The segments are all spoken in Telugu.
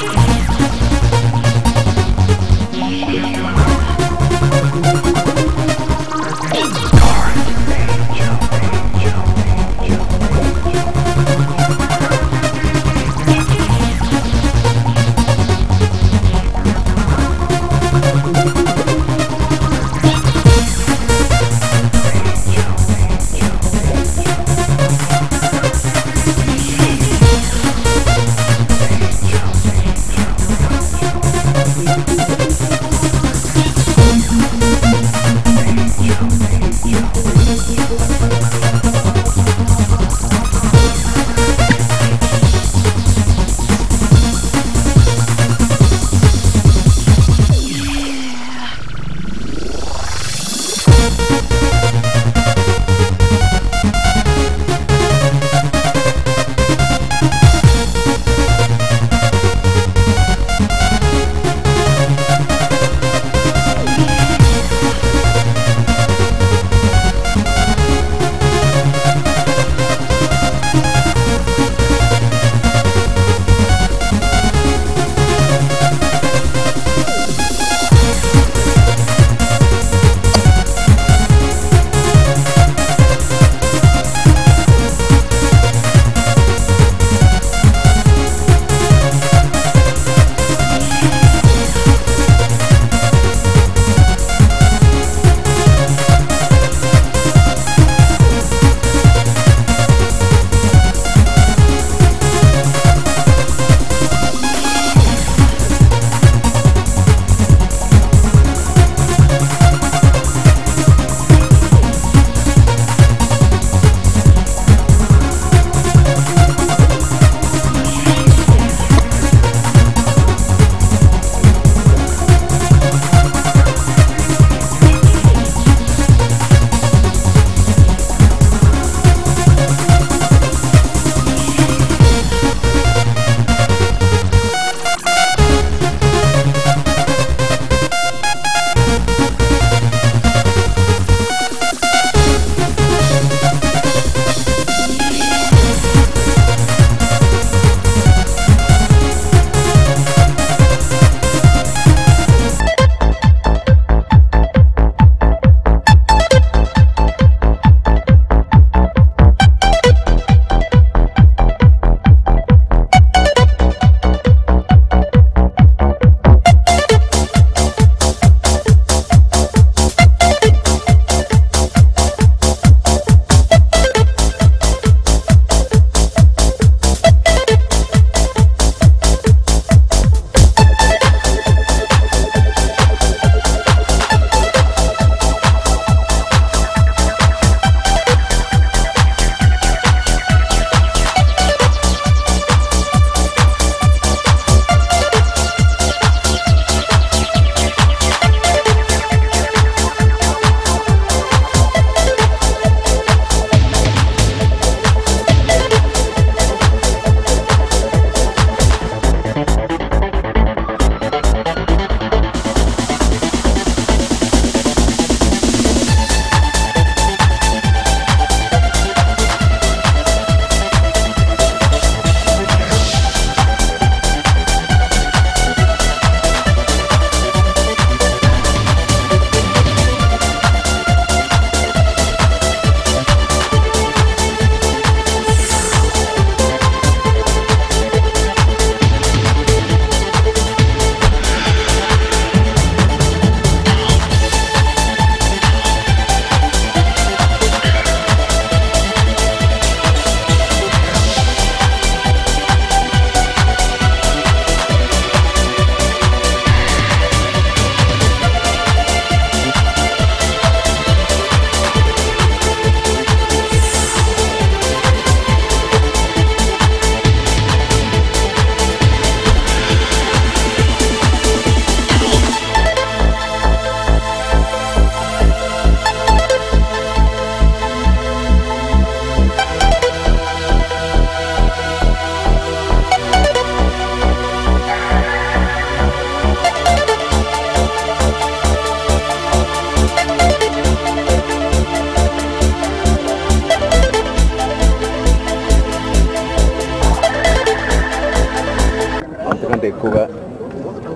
Angel, angel,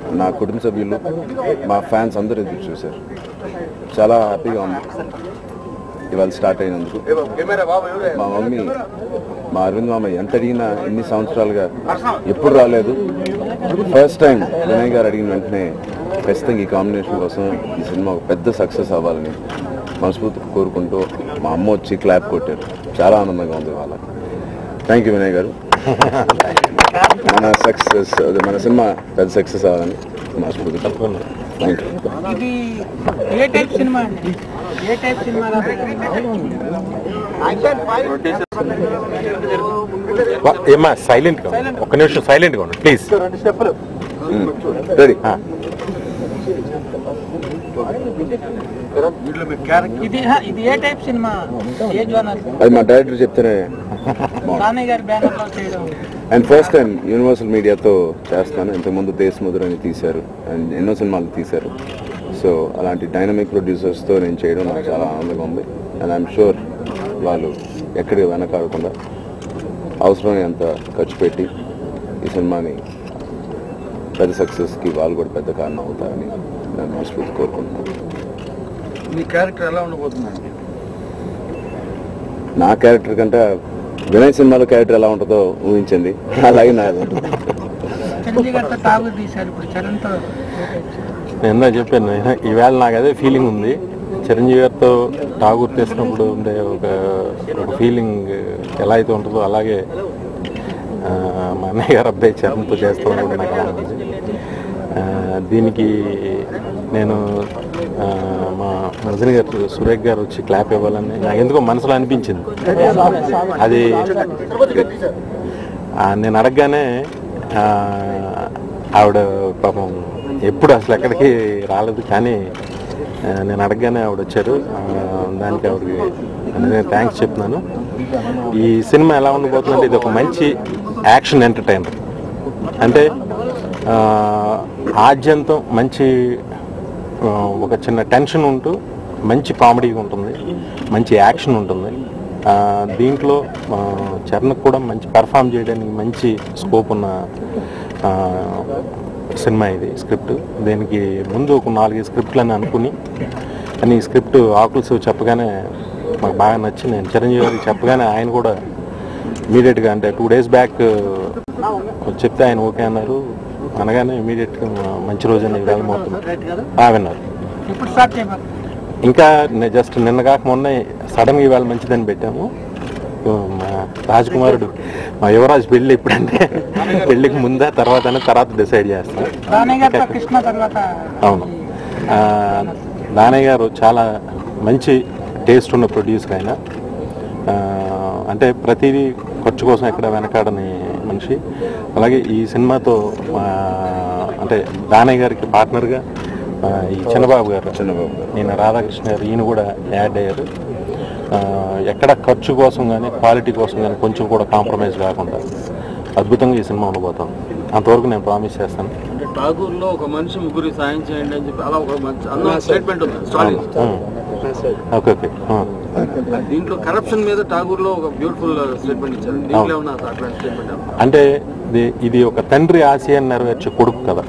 నా కుటుంబ సభ్యులు మా ఫ్యాన్స్ అందరూ ఎదురు చూశారు చాలా హ్యాపీగా ఉంది ఇవాళ స్టార్ట్ అయినందుకు మా మమ్మీ మా అరవింద్ మామయ్య ఎంత అడిగినా ఎన్ని సంవత్సరాలుగా ఎప్పుడు రాలేదు ఫస్ట్ టైం వినయ్ గారు అడిగిన వెంటనే ఖచ్చితంగా ఈ కాంబినేషన్ కోసం ఈ సినిమా ఒక పెద్ద సక్సెస్ అవ్వాలని మనస్ఫూర్తిగా కోరుకుంటూ మా అమ్మ వచ్చి క్లాప్ కొట్టారు చాలా ఆనందంగా ఉంది వాళ్ళ థ్యాంక్ యూ వినయ్ గారు మన సక్సెస్ అదే మన సినిమా పెద్ద సక్సెస్ అవ్వాలని మనస్ఫూర్తిగా థ్యాంక్ యూ ఇది ఏ టైప్ సినిమా అండి ఏ టైప్ సినిమా వా- ఏమ్మా సైలెంట్ గా ఉండు. ఒక్క నిమిషం సైలెంట్ గా ఉండు ప్లీజ్ రెడీ ఇది హ, ఇది ఏ టైప్ సినిమా ఏ జోనర్ అది మా డైరెక్టర్ చెప్తేనే రామయ్య గారి బ్యానర్ లో చేయడం అండ్ ఫస్ట్ టైం యూనివర్సల్ మీడియాతో చేస్తాను ఇంతకుముందు దేశ్ ముద్ర అని తీశారు అండ్ ఎన్నో సినిమాలు తీశారు సో అలాంటి డైనమిక్ ప్రొడ్యూసర్స్తో నేను చేయడం నాకు చాలా ఆనందంగా ఉంది అండ్ ఐఎమ్ షూర్ వాళ్ళు ఎక్కడికి వెనకాడకుండా అవసరమైనంత ఖర్చు పెట్టి ఈ సినిమాని పెద్ద సక్సెస్కి వాళ్ళు కూడా పెద్ద కారణం అవుతారని నేను మనస్ఫూర్తి కోరుకుంటున్నాను మీ క్యారెక్టర్ ఎలా ఉండబోతుందండి నా క్యారెక్టర్ కంటే వినయ్ సినిమాలో క్యారెక్టర్ ఎలా ఉంటుందో ఊహించింది అలాగే నాది ఉంటుంది చిరంజీవి గారితో తాగు తీశారు ఇప్పుడు చరణ్ తో నేను ఇందా చెప్పాను ఈవేళ నాకు అదే ఫీలింగ్ ఉంది చిరంజీవి గారితో ఠాగూర్ చేసినప్పుడు ఉండే ఒక ఒక ఫీలింగ్ ఎలా అయితే ఉంటుందో అలాగే ఆ, మా అన్నయ్య గారు అబ్బాయి చరణ్తో చేస్తూ ఉన్నప్పుడు నాకు అలా ఉంది ఆ, దీనికి నేను ఆ, మా రజని గారు సురేఖ్ గారు వచ్చి క్లాప్ ఇవ్వాలని నాకు ఎందుకో మనసులో అనిపించింది అది ఆ, నేను అడగగానే ఆ, ఆవిడ పాపం ఎప్పుడు అసలు ఎక్కడికి రాలేదు కానీ ఆ, నేను అడగగానే ఆవిడ వచ్చారు ఆ, దానికి ఆవిడకి నేను థ్యాంక్స్ చెప్తున్నాను ఈ సినిమా ఎలా ఉండబోతుందంటే ఇది ఒక మంచి యాక్షన్ ఎంటర్టైనర్ అంటే ఆ, ఆద్యంతం మంచి ఆ, ఒక చిన్న టెన్షన్ ఉంటూ మంచి కామెడీగా ఉంటుంది మంచి యాక్షన్ ఉంటుంది ఆ, దీంట్లో ఆ, చరణ్కి కూడా మంచి పెర్ఫామ్ చేయడానికి మంచి స్కోప్ ఉన్న ఆ, సినిమా ఇది స్క్రిప్ట్ దీనికి ముందు ఒక నాలుగు స్క్రిప్ట్లని అనుకుని కానీ ఈ స్క్రిప్ట్ ఆకుల్స్ చెప్పగానే మాకు బాగా నచ్చి నేను చిరంజీవి గారికి చెప్పగానే ఆయన కూడా ఇమీడియట్గా అంటే టూ డేస్ బ్యాక్ చెప్తే ఆయన ఓకే అన్నారు అనగానే ఇమీడియట్గా మంచి రోజు అని వెళ్ళమవుతుంది విన్నారు ఇప్పుడు స్టార్ట్ చేయబోతున్నారు ఇంకా జస్ట్ నిన్న కాక మొన్న సడన్గా ఇవాళ మంచిదని పెట్టాము ఓ, మా రాజకుమారుడు మా యువరాజు పెళ్ళి ఎప్పుడంటే పెళ్ళికి ముందే తర్వాత తర్వాత డిసైడ్ చేస్తాం రామయ్య గారితో కృష్ణ తర్వాత అవును ఆ, దానయ్య గారు చాలా మంచి టేస్ట్ ఉన్న ప్రొడ్యూసర్ ఆయన ఆ, అంటే ప్రతిదీ ఖర్చు కోసం ఎక్కడ వెనకాడని మనిషి అలాగే ఈ సినిమాతో ఆ, అంటే దానయ్య గారికి పార్ట్నర్గా ఆ, ఈ చిన్నబాబు గారు చిన్నబాబు గారు. ఈయన రాధాకృష్ణ గారు ఈయన కూడా యాడ్ అయ్యారు ఆ, ఎక్కడ ఖర్చు కోసం కానీ క్వాలిటీ కోసం కానీ కొంచెం కూడా కాంప్రమైజ్ కాకుండా అద్భుతంగా ఈ సినిమా ఉండబోతాం అంతవరకు నేను ప్రామిస్ చేస్తాను అంటే ఠాగూర్ లో ఒక మనిషి ముగ్గురు సాయం చేయండి అని చెప్పి అలా ఒక మంచి అన్న స్టేట్మెంట్ ఉంది స్టార్టింగ్ ఉమ్. ఓకే ఓకే ఆ. దీంట్లో కరప్షన్ మీద ఠాగూర్ లో ఒక బ్యూటిఫుల్ స్టేట్మెంట్ ఇచ్చారు దీంట్లో ఏమన్నా అట్లాంటి స్టేట్మెంట్ అంటే ఇది ఇది ఒక తండ్రి ఆశయాన్ని నెరవేర్చే కొడుకు కదా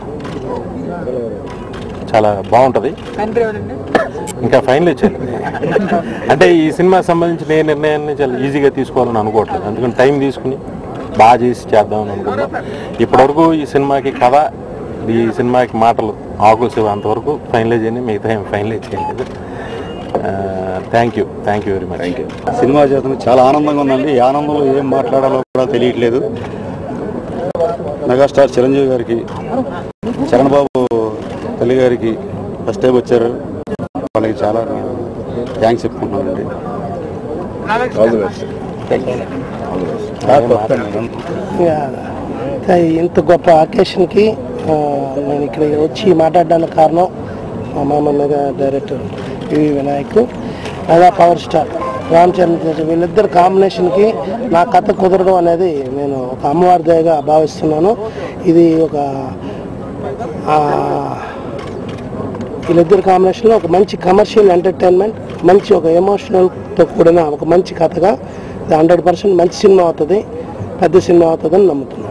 చాలా బాగుంటుంది తండ్రి ఎవరండి ఇంకా ఫైనల్ ఇచ్చాను అంటే ఈ సినిమా సంబంధించిన ఏ నిర్ణయాన్ని చాలా ఈజీగా తీసుకోవాలని అనుకోవట్లేదు అందుకని టైం తీసుకుని బాగా చేసి చేద్దామని అనుకున్నాం ఇప్పటివరకు ఈ సినిమాకి కథ ఈ సినిమాకి మాటలు ఆకులు శివ అంతవరకు ఫైనలైజ్ అయ్యి మిగతా ఏం ఫైనలైజ్ చేయలేదు thank you thank you very much thank you cinema చేస్తున్న చాలా ఆనందంగా ఉందండి ఈ ఆనందంలో ఏం మాట్లాడాలో కూడా తెలియట్లేదు మెగాస్టార్ చిరంజీవి గారికి చరణ్ బాబు తల్లి గారికి ఫస్ట్ టైం వచ్చారు వాళ్ళకి చాలా థ్యాంక్స్ చెప్పుకుంటున్నానండి all the best all the best ఇంత గొప్ప అకేషన్కి ఆ, నేను ఇక్కడ వచ్చి మాట్లాడడానికి కారణం మా మామ mega director V V Vinayak mega power star Ram Charan Teja వీళ్ళిద్దరు కాంబినేషన్కి నా కథ కుదరడం అనేది నేను ఒక అమ్మవారి దయగా భావిస్తున్నాను ఇది ఒక ఆ, వీళ్ళిద్దరు కాంబినేషన్లో ఒక మంచి కమర్షియల్ ఎంటర్టైన్మెంట్ మంచి ఒక ఎమోషనల్తో కూడిన ఒక మంచి కథగా హండ్రెడ్ పర్సెంట్ మంచి సినిమా అవుతుంది పెద్ద సినిమా అవుతుందని నమ్ముతున్నాను